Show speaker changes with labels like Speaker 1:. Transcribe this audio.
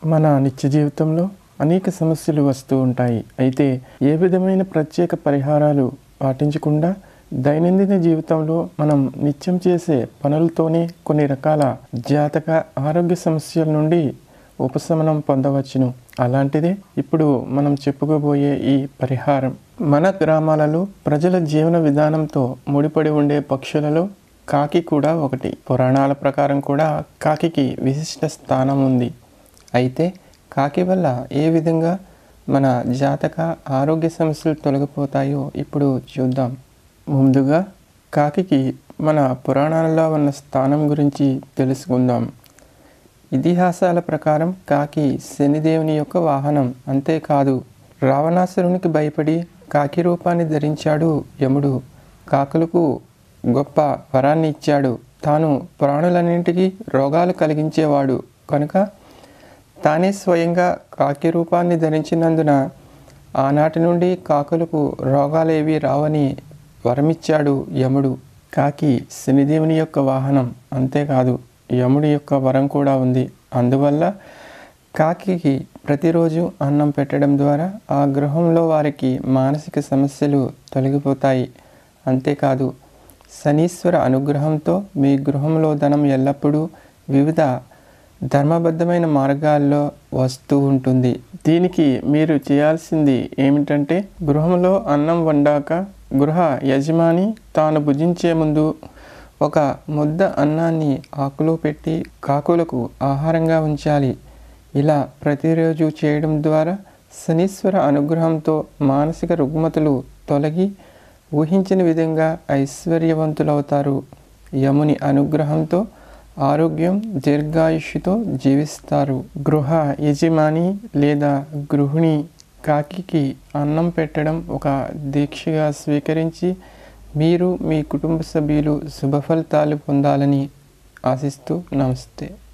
Speaker 1: మన నిత్య జీవితంలో అనేక సమస్యలు వస్తూ ఉంటాయి అయితే ఏ విధమైన ప్రత్యేక పరిహారాలు పాటించకుండా దైనందిన జీవితంలో మనం నిత్యం చేసే పనులతోనే కొన్ని రకాల జాతక ఆరోగ్య సమస్యల నుండి ఉపశమనం పొందవచ్చును అలాంటిదే ఇప్పుడు మనం చెప్పుకోబోయే ఈ పరిహారం మన గ్రామాలలో ప్రజల జీవన విధానంతో ముడిపడి ఉండే పక్షులలో కాకి కూడా ఒకటి పురాణాల ప్రకారం కూడా కాకికి విశిష్ట స్థానం ఉంది అయితే కాకి వల్ల ఏ విధంగా మన జాతక ఆరోగ్య సమస్యలు తొలగిపోతాయో ఇప్పుడు చూద్దాం ముందుగా కాకికి మన పురాణాలలో ఉన్న స్థానం గురించి తెలుసుకుందాం ఇతిహాసాల ప్రకారం కాకి శనిదేవుని యొక్క వాహనం అంతేకాదు రావణాసురునికి భయపడి కాకి రూపాన్ని ధరించాడు యముడు కాకులకు గొప్ప వరాన్ని ఇచ్చాడు తాను ప్రాణులన్నింటికీ రోగాలు కలిగించేవాడు కనుక తానే స్వయంగా కాకి రూపాన్ని ధరించినందున ఆనాటి నుండి కాకులకు రోగాలేవి రావని వరమిచ్చాడు యముడు కాకి శనిదేవుని యొక్క వాహనం అంతేకాదు యముడి యొక్క వరం కూడా ఉంది అందువల్ల కాకికి ప్రతిరోజు అన్నం పెట్టడం ద్వారా ఆ గృహంలో వారికి మానసిక సమస్యలు తొలగిపోతాయి అంతేకాదు శనీశ్వర అనుగ్రహంతో మీ గృహంలో ధనం ఎల్లప్పుడూ వివిధ ధర్మబద్ధమైన మార్గాల్లో వస్తూ ఉంటుంది దీనికి మీరు చేయాల్సింది ఏమిటంటే గృహంలో అన్నం వండాక గృహ యజమాని తాను భుజించే ముందు ఒక ముద్ద అన్నాన్ని ఆకులో పెట్టి కాకులకు ఆహారంగా ఉంచాలి ఇలా ప్రతిరోజు చేయడం ద్వారా శనీశ్వర అనుగ్రహంతో మానసిక రుగ్మతలు తొలగి ఊహించిన విధంగా ఐశ్వర్యవంతులవుతారు యముని అనుగ్రహంతో ఆరోగ్యం దీర్ఘాయుష్యుతో జీవిస్తారు గృహ యజమాని లేదా గృహిణి కాకికి అన్నం పెట్టడం ఒక దీక్షగా స్వీకరించి మీరు మీ కుటుంబ సభ్యులు శుభ ఫలితాలు పొందాలని ఆశిస్తూ నమస్తే